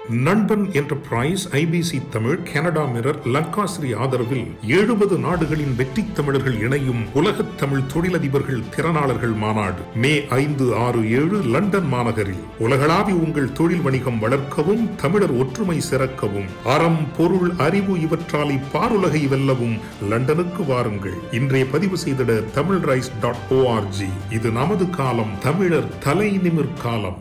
நண்பன் enterprise IBC Tamil Canada mirror Lankasri ஆதரவில் எழுபது நாடுகளின் வெற்றி தமிழர்கள் இணையும் உலகத் தமிழ் தொழிலதிபர்கள் திறனாளர்கள் மாநாடு மே ஐந்து ஆறு ஏழு லண்டன் மாநகரில் உலகளாவி உங்கள் தொழில் வணிகம் வளர்க்கவும் தமிழர் ஒற்றுமை சிறக்கவும் அறம் பொருள் அறிவு இவற்றால் இப்பாருலகை வெல்லவும் லண்டனுக்கு வாருங்கள் இன்றைய பதிவு செய்திட தமிழ் ரைஸ் டாட் ஓஆர்ஜி இது நமது காலம் தமிழர் தலை நிமிர் காலம்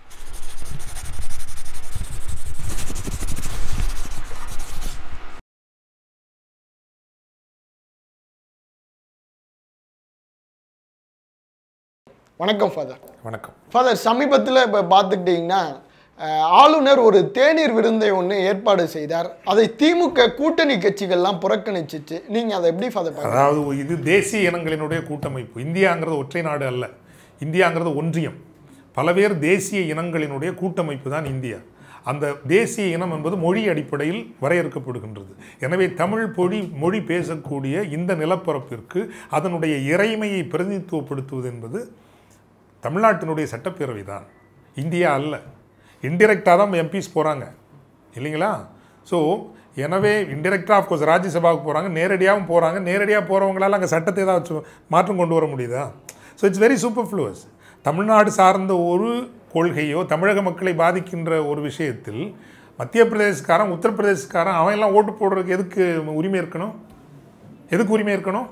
வணக்கம் ஃபாதர் வணக்கம் ஃபாதர் சமீபத்தில் இப்போ பார்த்துக்கிட்டிங்கன்னா அஹ், ஆளுநர் ஒரு தேநீர் விருந்தை ஒன்று ஏற்பாடு செய்தார் அதை திமுக கூட்டணி கட்சிகள்லாம் புறக்கணிச்சிச்சு நீங்கள் அதை எப்படி ஃபாதர் பார்க்குறீங்க அதாவது இது தேசிய இனங்களினுடைய கூட்டமைப்பு இந்தியாங்கிறது ஒற்றை நாடு அல்ல இந்தியாங்கிறது ஒன்றியம் பலவேறு தேசிய இனங்களினுடைய கூட்டமைப்பு தான் இந்தியா அந்த தேசிய இனம் என்பது மொழி அடிப்படையில் வரையறுக்கப்படுகின்றது எனவே தமிழ் பொழி மொழி பேசக்கூடிய இந்த நிலப்பரப்பிற்கு அதனுடைய இறைமையை பிரதிநிதித்துவப்படுத்துவது என்பது தமிழ்நாட்டினுடைய சட்டப்பேரவை தான் இந்தியா அல்ல இன்டிரெக்டாக தான் எம்பிஸ் போகிறாங்க இல்லைங்களா ஸோ எனவே இன்டெரக்டாக ஆஃப்கோர்ஸ் ராஜ்யசபாவுக்கு போகிறாங்க நேரடியாகவும் போகிறாங்க நேரடியாக போகிறவங்களால அங்கே சட்டத்தை ஏதாச்சும் மாற்றம் கொண்டு வர முடியுதா so it's very superfluous Tamil Nadu சார்ந்த ஒரு கொள்கையோ தமிழக மக்களை பாதிக்கின்ற ஒரு விஷயத்தில் மத்திய பிரதேசக்காரன் உத்தரப்பிரதேசக்காரன் அவன் எல்லாம் ஓட்டு போடுறதுக்கு எதுக்கு உரிமை இருக்கணும் எதுக்கு உரிமை இருக்கணும்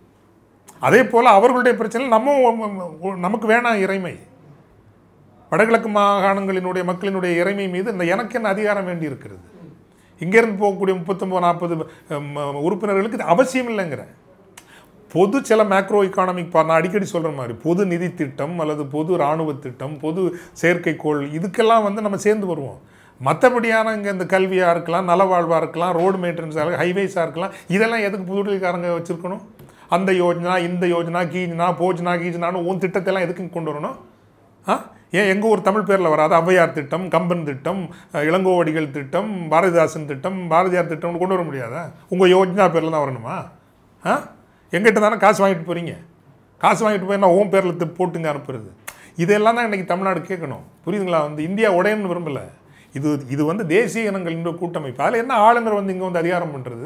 அதே போல் அவர்களுடைய பிரச்சனை நம்ம நமக்கு வேணாம் இறைமை வடகிழக்கு மாகாணங்களினுடைய மக்களினுடைய இறைமை மீது இந்த எனக்கு என்ன அதிகாரம் வேண்டி இருக்கிறது இங்கேருந்து போகக்கூடிய முப்பத்தொம்பது நாற்பது உறுப்பினர்களுக்கு இது அவசியம் இல்லைங்கிறேன் பொது சில மேக்ரோ எக்கானமிக் நான் அடிக்கடி சொல்கிற மாதிரி பொது நிதி திட்டம் அல்லது பொது இராணுவ திட்டம் பொது செயற்கைக்கோள் இதுக்கெல்லாம் வந்து நம்ம சேர்ந்து வருவோம் மற்றபடியான இங்கே இந்த கல்வியாக இருக்கலாம் நலவாழ்வாக இருக்கலாம் ரோடு மெயின்டெனன்ஸாக இருக்கலாம் ஹைவேஸாக இருக்கலாம் இதெல்லாம் எதுக்கு புதுடெல்லிக்காரங்க வச்சுருக்கணும் அந்த யோஜனா இந்த யோஜனா கீஜனா போஜனா கீஜனான்னு உன் திட்டத்தெல்லாம் எதுக்கு கொண்டு வரணும் ஆ ஏன் எங்கள் ஒரு தமிழ் பேரில் வராது ஔவையார் திட்டம் கம்பன் திட்டம் அஹ், இளங்கோவடிகள் திட்டம் பாரதிதாசன் திட்டம் பாரதியார் திட்டம்னு கொண்டு வர முடியாதா உங்கள் யோஜனா பேரில் தான் வரணுமா ஆ எங்கிட்ட தானே காசு வாங்கிட்டு போகிறீங்க காசு வாங்கிட்டு போய் நான் ஓன் பேரில் போட்டுங்க அனுப்புறது இதெல்லாம் தான் இன்றைக்கி தமிழ்நாடு கேட்கணும் புரியுதுங்களா வந்து இந்தியா உடையன்னு விரும்பலை இது இது வந்து தேசிய இனங்களின் கூட்டமைப்பு அதில் என்ன ஆளுநர் வந்து இங்கே வந்து அதிகாரம் பண்ணுறது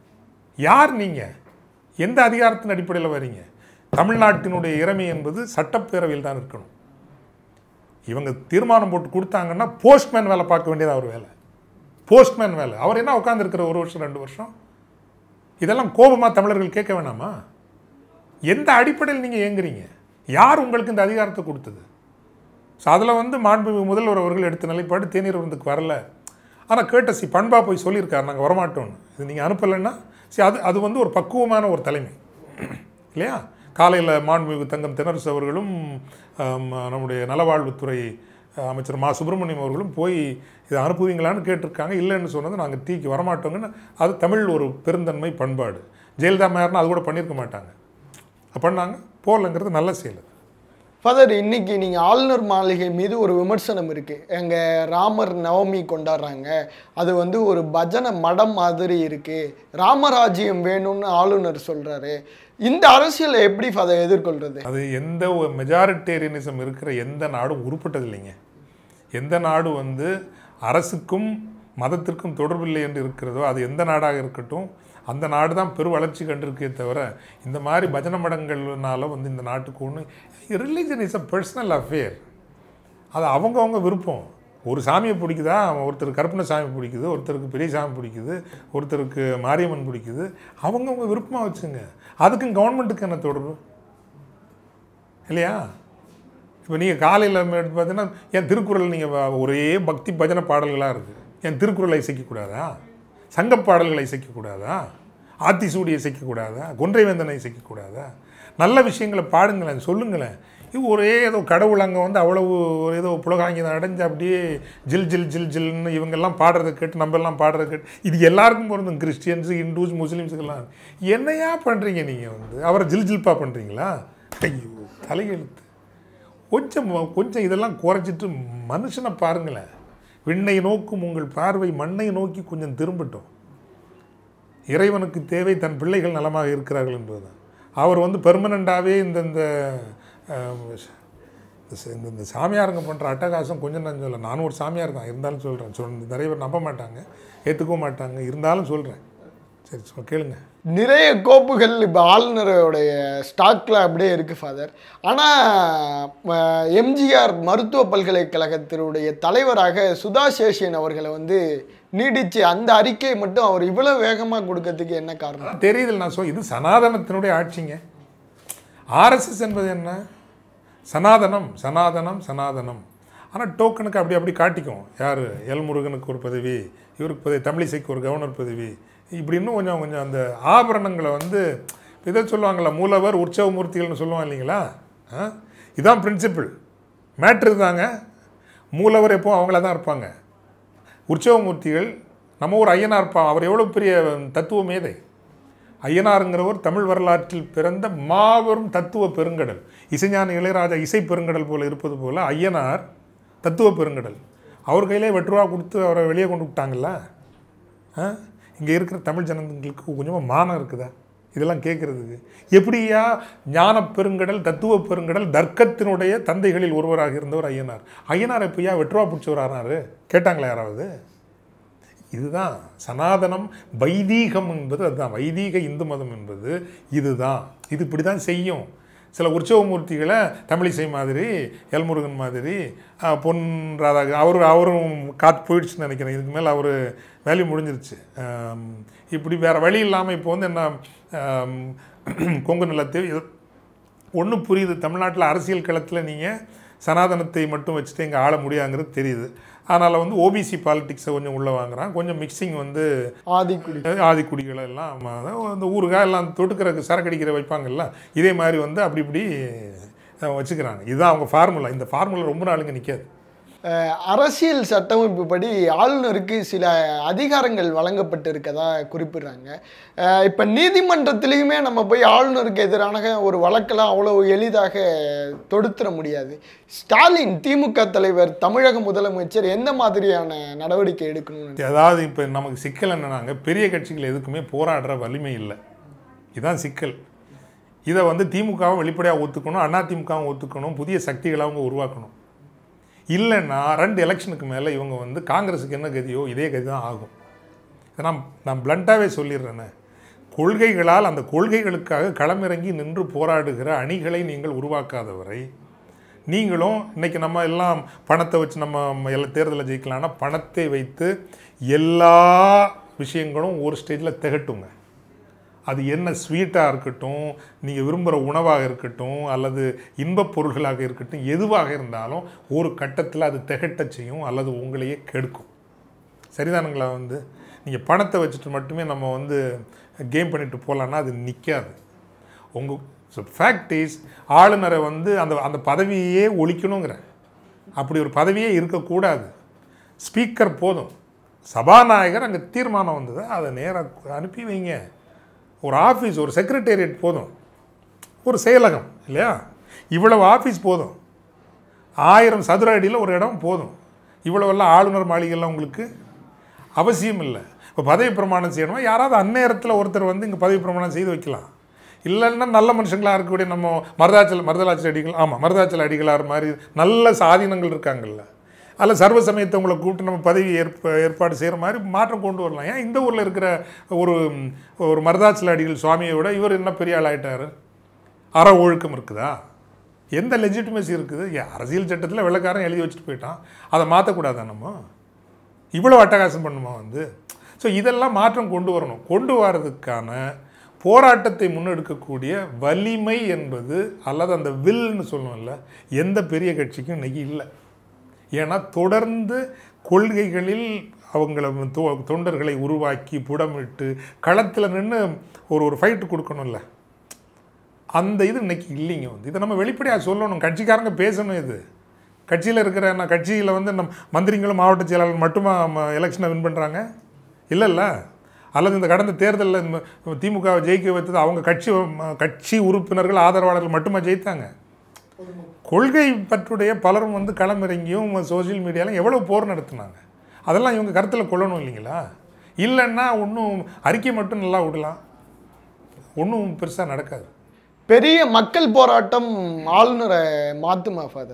யார் நீங்கள் எந்த அதிகாரத்தின் அடிப்படையில் வரீங்க தமிழ்நாட்டினுடைய இறைமை என்பது சட்டப்பேரவையில் தான் இருக்கணும் இவங்க தீர்மானம் போட்டு கொடுத்தாங்கன்னா போஸ்ட்மேன் வேலை பார்க்க வேண்டியது அவர் வேலை போஸ்ட்மேன் வேலை அவர் என்ன உட்காந்துருக்கிற ஒரு வருஷம் ரெண்டு வருஷம் இதெல்லாம் கோபமாக தமிழர்கள் கேட்க வேணாமா எந்த அடிப்படையில் நீங்கள் ஏங்குறீங்க யார் உங்களுக்கு இந்த அதிகாரத்தை கொடுத்தது ஸோ அதில் வந்து மாண்புமிகு முதல்வர் அவர்கள் எடுத்த நிலைப்பாடு தேநீர் விருந்துக்கு வரல ஆனால் கேட்டசி பண்பாக போய் சொல்லியிருக்காரு நாங்கள் வரமாட்டோம்னு இது நீங்கள் அனுப்பலைன்னா சரி அது அது வந்து ஒரு பக்குவமான ஒரு தலைமை இல்லையா காலையில் மாண்புமிகு தங்கம் தென்னரசு அவர்களும் ஆம், நம்முடைய நலவாழ்வுத்துறை அமைச்சர் மா சுப்பிரமணியம் அவர்களும் போய் இதை அனுப்புவீங்களான்னு கேட்டிருக்காங்க இல்லைன்னு சொன்னது நாங்கள் தீக்கி வரமாட்டோங்கன்னு அது தமிழ் ஒரு பெருந்தன்மை பண்பாடு ஜெயலலிதா மேயர்னா அது கூட பண்ணியிருக்க மாட்டாங்க பண்ணாங்க போகலங்கிறது நல்ல செயல் அது. ஃபாதர் இன்னைக்கு நீங்கள் ஆளுநர் மாளிகை மீது ஒரு விமர்சனம் இருக்குது எங்கள் ராமர் நவமி கொண்டாடுறாங்க அது வந்து ஒரு பஜனை மடம் மாதிரி இருக்குது ராமராஜ்யம் வேணும்னு ஆளுநர் சொல்கிறாரு இந்த அரசியலை எப்படி ஃபாதர் எதிர்கொள்கிறது அது எந்த ஒரு மெஜாரிட்டேரியனிசம் இருக்கிற எந்த நாடும் உருப்பட்டது இல்லைங்க எந்த நாடு வந்து அரசுக்கும் மதத்திற்கும் தொடர்பில்லை என்று இருக்கிறதோ அது எந்த நாடாக இருக்கட்டும் அந்த நாடு தான் பெரு வளர்ச்சி கண்டிருக்கே தவிர இந்த மாதிரி பஜனை மடங்கள்னால வந்து இந்த நாட்டுக்கு ஒன்று religion is a personal affair அது அவங்கவங்க விருப்பம் ஒரு சாமியை பிடிக்குதா ஒருத்தருக்கு கருப்பண சாமி பிடிக்குது ஒருத்தருக்கு பெரிய சாமி பிடிக்குது ஒருத்தருக்கு மாரியம்மன் பிடிக்குது அவங்கவுங்க விருப்பமாக வச்சுங்க அதுக்கும் கவர்மெண்ட்டுக்கு என்ன தொடர்பு இல்லையா இப்போ நீங்கள் காலையில் எடுத்து பார்த்தீங்கன்னா என் திருக்குறள் நீங்கள் ஒரே பக்தி பஜனை பாடல்களாக இருக்குது என் திருக்குறளை இசைக்கக்கூடாதா சங்கப் பாடல்களை இசைக்கக்கூடாதா ஆத்திசூடி இசைக்கக்கூடாதா கொன்றைவேந்தனை இசைக்கக்கூடாதா நல்ல விஷயங்களை பாடுங்களேன் சொல்லுங்களேன் இது ஒரே ஏதோ கடவுள் அங்கே வந்து அவ்வளவு ஒரு ஏதோ புலகாங்கிதம் அடைஞ்சு அப்படியே ஜில் ஜில் ஜில் ஜில்னு இவங்கெல்லாம் பாடுறதை கேட்டு நம்ம எல்லாம் பாடுறதை கேட்டு இது எல்லாருக்கும் பொருந்தும் கிறிஸ்டியன்ஸு ஹிந்துஸ் முஸ்லீம்ஸுக்கெல்லாம் என்னையா பண்ணுறீங்க நீங்கள் வந்து அவரை ஜில் ஜில்பா பண்ணுறீங்களா ஐயோ தலையெழுத்து கொஞ்சம் கொஞ்சம் இதெல்லாம் குறைச்சிட்டு மனுஷனை பாருங்களேன் விண்ணை நோக்கும் உங்கள் பார்வை மண்ணை நோக்கி கொஞ்சம் திரும்பட்டும் இறைவனுக்கு தேவை தன் பிள்ளைகள் நலமாக இருக்கிறார்கள் என்பதுதான் அவர் வந்து பெர்மனண்ட்டாகவே இந்த இந்த அஹ், இந்த- இந்த இந்த சாமியாருங்க பண்ணுற அட்டகாசம் கொஞ்சம் நான் சொல்ல நானும் ஒரு சாமியார் தான் இருந்தாலும் சொல்கிறேன் சொல் நிறைய பேர் நம்ப மாட்டாங்க ஏற்றுக்கவும் மாட்டாங்க இருந்தாலும் சொல்கிறேன் சரி சொல் கேளுங்க நிறைய கோப்புகள் இப்போ ஆளுநருடைய ஸ்டாக்ல அப்படியே இருக்கு ஃபாதர் ஆனால் எம்ஜிஆர் மருத்துவ பல்கலைக்கழகத்தினுடைய தலைவராக சுதா சேஷியன் அவர்களை வந்து நீடிச்சு அந்த அறிக்கை மட்டும் அவர் இவ்வளவு வேகமாக கொடுக்கறதுக்கு என்ன காரணம் தெரியுது நான் சொல் இது சனாதனத்தினுடைய ஆட்சிங்க ஆர்எஸ்எஸ் என்பது என்ன சனாதனம் சனாதனம் சனாதனம் ஆனால் டோக்கனுக்கு அப்படி அப்படி காட்டிக்கும் யார் எல் முருகனுக்கு ஒரு பதவி இவருக்கு பதவி தமிழிசைக்கு ஒரு கவர்னர் பதவி இப்படி இன்னும் கொஞ்சம் கொஞ்சம் அந்த ஆபரணங்களை வந்து இதை சொல்லுவாங்களா மூலவர் உற்சவ மூர்த்திகள்னு சொல்லுவாங்க இல்லைங்களா ஆ? இதான் பிரின்சிபிள் மேட்ரு தாங்க மூலவர் எப்போ அவங்கள தான் இருப்பாங்க உற்சவமூர்த்திகள் நம்ம ஒரு ஐயனார் பா அவர் எவ்வளோ பெரிய தத்துவ மேதை ஐயனாருங்கிறவர் தமிழ் வரலாற்றில் பிறந்த மாபெரும் தத்துவ பெருங்கடல் இசைஞான இளையராஜா இசை பெருங்கடல் போல இருப்பது போல ஐயனார் தத்துவ பெருங்கடல் அவர் கையிலே வெட்டு ரூபா கொடுத்து அவரை வெளியே கொண்டு விட்டாங்கல்ல இங்கே இருக்கிற தமிழ் ஜனங்களுக்கு கொஞ்சமாக மானம் இருக்குதா இதெல்லாம் கேட்குறதுக்கு எப்படியா ஞான பெருங்கடல் தத்துவ பெருங்கடல் தர்க்கத்தினுடைய தந்தைகளில் ஒருவராக இருந்தவர் ஐயனார் ஐயனார் எப்படியா வெட்டுருவா பிடிச்சவர் ஆனாரு கேட்டாங்களா யாராவது இதுதான் சனாதனம் வைதீகம் என்பது அதுதான் வைதீக இந்து மதம் என்பது இதுதான் இது இப்படி தான் செய்யும் சில உற்சவமூர்த்திகளை தமிழிசை மாதிரி எல்முருகன் மாதிரி ஆஹ், பொன் ராதா அவர் அவரும் காத்து போயிடுச்சுன்னு நினைக்கிறேன் இதுக்கு மேலே அவர் வேல்யூ முடிஞ்சிருச்சு ஆம், இப்படி வேறு வழி இல்லாமல் இப்போ வந்து என்ன ஆம், கொங்கு நிலத்தை ஒன்று புரியுது தமிழ்நாட்டில் அரசியல் களத்தில் நீங்கள் சனாதனத்தை மட்டும் வச்சுட்டு இங்கே ஆள முடியாங்கிறது தெரியுது அதனால் வந்து ஓபிசி பாலிடிக்ஸை கொஞ்சம் உள்ளே வாங்குறான் கொஞ்சம் மிக்சிங் வந்து ஆதிக்குடி ஆதிக்குடிகள் எல்லாம் ம- இந்த ஊறுகாய் எல்லாம் தொட்டுக்கிறதுக்கு சரக்கு அடிக்கிற வைப்பாங்கல்ல இதே மாதிரி வந்து அப்படி இப்படி அஹ், வச்சுக்கிறாங்க இதுதான் அவங்க ஃபார்முலா இந்த ஃபார்முலா ரொம்ப நாளுங்க நிற்காது அஹ், அரசியல் சட்டமைப்பு படி ஆளுநருக்கு சில அதிகாரங்கள் வழங்கப்பட்டு இருக்கதா குறிப்பிடுறாங்க அஹ், இப்ப நீதிமன்றத்திலையுமே நம்ம போய் ஆளுநருக்கு எதிரான ஒரு வழக்கெல்லாம் அவ்வளவு எளிதாக தொடுத்துற முடியாது ஸ்டாலின் திமுக தலைவர் தமிழக முதலமைச்சர் எந்த மாதிரியான நடவடிக்கை எடுக்கணும்னு அதாவது இப்போ நமக்கு சிக்கல் என்னன்னாங்க பெரிய கட்சிகள் எதுக்குமே போராடுற வலிமை இல்லை இதுதான் சிக்கல் இதை வந்து திமுகவும் வெளிப்படையாக ஒத்துக்கணும் அண்ணா திமுகவும் ஒத்துக்கணும் புதிய சக்திகளை அவங்க உருவாக்கணும் இல்லைன்னா ரெண்டு எலெக்ஷனுக்கு மேலே இவங்க வந்து காங்கிரஸுக்கு என்ன கதியோ இதே கதி தான் ஆகும் இதை நான் நான் பிளண்ட்டாகவே சொல்லிடுறேனே கொள்கைகளால் அந்த கொள்கைகளுக்காக களமிறங்கி நின்று போராடுகிற அணிகளை நீங்கள் உருவாக்காதவரை நீங்களும் இன்னைக்கு நம்ம எல்லாம் பணத்தை வச்சு நம்ம எல்லா தேர்தலில் ஜெயிக்கலாம்னா பணத்தை வைத்து எல்லா விஷயங்களும் ஒரு ஸ்டேஜில் திகட்டுங்க அது என்ன ஸ்வீட்டாக இருக்கட்டும் நீங்கள் விரும்புகிற உணவாக இருக்கட்டும் அல்லது இன்பப் பொருள்களாக இருக்கட்டும் எதுவாக இருந்தாலும் ஒரு கட்டத்தில் அது திகட்டச் செய்யும் அல்லது உங்களையே கெடுக்கும் சரிதானுங்களா வந்து நீங்கள் பணத்தை வச்சுட்டு மட்டுமே நம்ம வந்து கேம் பண்ணிட்டு போகலான்னா அது நிற்காது உங்கள் ஸோ ஃபேக்ட் இஸ் ஆளுநரை வந்து அந்த அந்த பதவியே ஒழிக்கணுங்கிறேன் அப்படி ஒரு பதவியே இருக்கக்கூடாது ஸ்பீக்கர் போதும் சபாநாயகர் அங்கே தீர்மானம் வந்தது அதை நேராக அனுப்பி வைங்க ஒரு ஆஃபீஸ் ஒரு செக்ரட்டேரியட் போதும் ஒரு செயலகம் இல்லையா இவ்வளவு ஆஃபீஸ் போதும் ஆயிரம் சதுர அடியில் ஒரு இடம் போதும் இவ்வளவெல்லாம் ஆளுநர் மாளிகைலாம் உங்களுக்கு அவசியம் இல்லை இப்போ பதவி பிரமாணம் செய்யணுமா யாராவது அந்நேரத்தில் ஒருத்தர் வந்து இங்கே பதவி பிரமாணம் செய்து வைக்கலாம் இல்லைன்னா நல்ல மனுஷங்களாக இருக்கக்கூடிய நம்ம மருதாச்சல் மருதலாச்சல் அடிகள் ஆமாம் மருதாச்சல் அடிகளார் மாதிரி நல்ல சாதீனங்கள் இருக்காங்கல்ல அல்ல சர்வ சமயத்தவங்களை கூப்பிட்டு நம்ம பதவி ஏற்ப ஏற்பாடு செய்கிற மாதிரி மாற்றம் கொண்டு வரலாம் ஏன் இந்த ஊரில் இருக்கிற ஒரு ஒரு மருதாச்சல அடிகள் சுவாமியை விட இவர் என்ன பெரிய ஆள் ஆயிட்டாரு அற ஒழுக்கம் இருக்குதா எந்த லெஜிட்டிமசி இருக்குது ஏன் அரசியல் சட்டத்தில் வெள்ளக்காரன் எழுதி வச்சுட்டு போயிட்டான் அதை மாற்றக்கூடாதா நம்ம இவ்வளோ அட்டகாசம் பண்ணுமா வந்து ஸோ இதெல்லாம் மாற்றம் கொண்டு வரணும் கொண்டு வர்றதுக்கான போராட்டத்தை முன்னெடுக்கக்கூடிய வலிமை என்பது அல்லது அந்த வில்னு சொல்லுவோம்ல எந்த பெரிய கட்சிக்கும் இன்னைக்கு இல்லை ஏன்னா தொடர்ந்து கொள்கைகளில் அவங்கள தொ- தொண்டர்களை உருவாக்கி புடமிட்டு களத்தில் நின்று ஒரு ஒரு ஃபைட்டு கொடுக்கணும்ல அந்த இது இன்னைக்கு இல்லைங்க வந்து இதை நம்ம வெளிப்படையாக சொல்லணும் கட்சிக்காரங்க பேசணும் இது கட்சியில் இருக்கிற நான் கட்சியில் வந்து நம் மந்திரிங்களும் மாவட்ட செயலாளர் மட்டுமா எலெக்ஷனை வின் பண்ணுறாங்க இல்லைல்ல அல்லது இந்த கடந்த தேர்தலில் இந்த திமுக ஜெயிக்க வைத்தது அவங்க கட்சி ம- கட்சி உறுப்பினர்கள் ஆதரவாளர்கள் மட்டுமா ஜெயித்தாங்க கொள்கை பற்றுடைய பலரும் வந்து களமிறங்கியும் சோஷியல் மீடியாலும் எவ்வளோ போர் நடத்துனாங்க அதெல்லாம் இவங்க கருத்தில் கொள்ளணும் இல்லைங்களா இல்லைன்னா ஒன்றும் அறிக்கை மட்டும் நல்லா விடலாம் ஒன்றும் பெருசாக நடக்காது பெரிய மக்கள் போராட்டம் ஆளுநரை மாத்துமா ஃபாதர்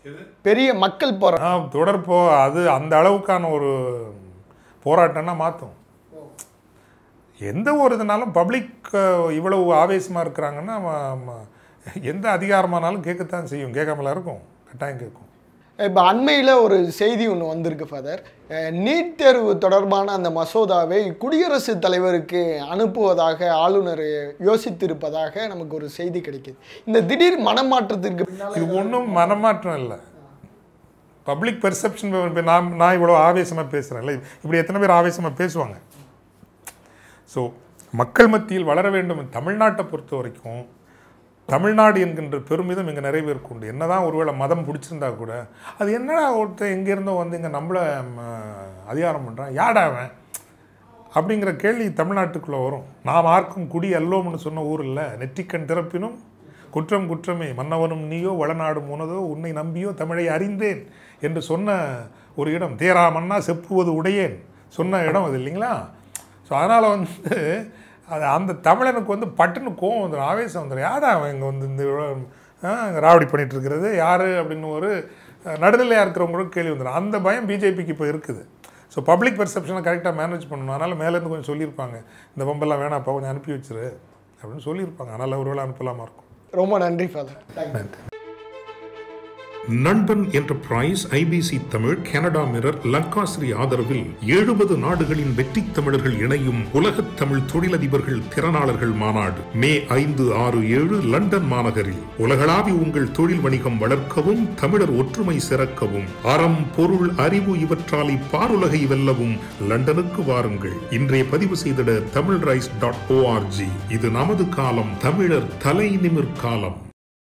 பெரிய மக்கள் போராட்டம் ஆ, தொடர் போ அது அந்த அளவுக்கான ஒரு போராட்டம்னா மாற்றும் எந்த ஒரு இதுனாலும் பப்ளிக் இவ்வளவு ஆவேசமாக இருக்கிறாங்கன்னா ம- ம- எந்த அதிகாரமானாலும் கேட்கத்தான் செய்யும் கேட்காமல இருக்கும் கட்டாயம் கேட்கும் இப்போ அண்மையில் ஒரு செய்தி ஒன்று வந்திருக்கு ஃபாதர் நீட் தேர்வு தொடர்பான அந்த மசோதாவை குடியரசுத் தலைவருக்கு அனுப்புவதாக ஆளுநர் யோசித்திருப்பதாக நமக்கு ஒரு செய்தி கிடைக்குது இந்த திடீர் மனமாற்றத்திற்கு பின்னால இது ஒன்றும் மனமாற்றம் இல்லை பப்ளிக் பெர்செப்ஷன் நான் நான் இவ்வளோ ஆவேசமாக பேசுகிறேன்ல இப்படி எத்தனை பேர் ஆவேசமாக பேசுவாங்க ஸோ மக்கள் மத்தியில் வளர வேண்டும் தமிழ்நாட்டை பொறுத்த வரைக்கும் தமிழ்நாடு என்கின்ற பெருமிதம் இங்கே நிறைய பேருக்கு உண்டு என்னதான் ஒருவேளை மதம் பிடிச்சிருந்தா கூட அது என்னடா ஒருத்தன் எங்கேருந்தோ வந்து இங்கே நம்மளை ம, அதிகாரம் பண்ணுறான் யாடா அவன் அப்படிங்கிற கேள்வி தமிழ்நாட்டுக்குள்ளே வரும் நாம் ஆர்க்கும் குடி அல்லோம்னு சொன்ன ஊர் இல்லை நெற்றிக்கண் திறப்பினும் குற்றம் குற்றமே மன்னவனும் நீயோ வளநாடும் உனதோ உன்னை நம்பியோ தமிழை அறிந்தேன் என்று சொன்ன ஒரு இடம் தேரா மன்னா செப்புவது உடையேன் சொன்ன இடம் அது இல்லைங்களா ஸோ அதனால் வந்து அது அந்த தமிழனுக்கு வந்து பட்டுன்னு கோவம் வந்துடும் ஆவேசம் வந்துடும் யாரா அவன் இங்கே வந்து இந்த இவ்வளவு, ஆ, இங்க ராவடி பண்ணிட்டு இருக்கிறது யார் அப்படின்னு ஒரு அஹ், நடுநிலையாக இருக்கிறவங்களுக்கு கேள்வி வந்துடும் அந்த பயம் பிஜேபிக்கு இப்போ இருக்குது ஸோ பப்ளிக் பெர்செப்ஷனை கரெக்டாக மேனேஜ் பண்ணணும் அதனால் மேலேருந்து கொஞ்சம் சொல்லியிருப்பாங்க இந்த பம்பெல்லாம் வேணாப்பா கொஞ்சம் அனுப்பி வச்சிரு அப்படின்னு சொல்லியிருப்பாங்க அதனால் ஒருவேளை அனுப்பலாமா இருக்கும் ரொம்ப நன்றி father thank you Nanban enterprise IBC Tamil Canada mirror Lankasri ஆதரவில் எழுபது நாடுகளின் வெற்றி தமிழர்கள் இணையும் உலகத் தமிழ் தொழிலதிபர்கள் திறனாளர்கள் மாநாடு மே ஐந்து ஆறு ஏழு லண்டன் மாநகரில் உலகளாவி உங்கள் தொழில் வணிகம் வளர்க்கவும் தமிழர் ஒற்றுமை சிறக்கவும் அறம் பொருள் அறிவு இவற்றால் இப்பாருலகை வெல்லவும் லண்டனுக்கு வாருங்கள் இன்றைய பதிவு செய்திட தமிழ் ரைஸ் டாட் ஓஆர்ஜி இது நமது காலம் தமிழர் தலை நிமிர் காலம்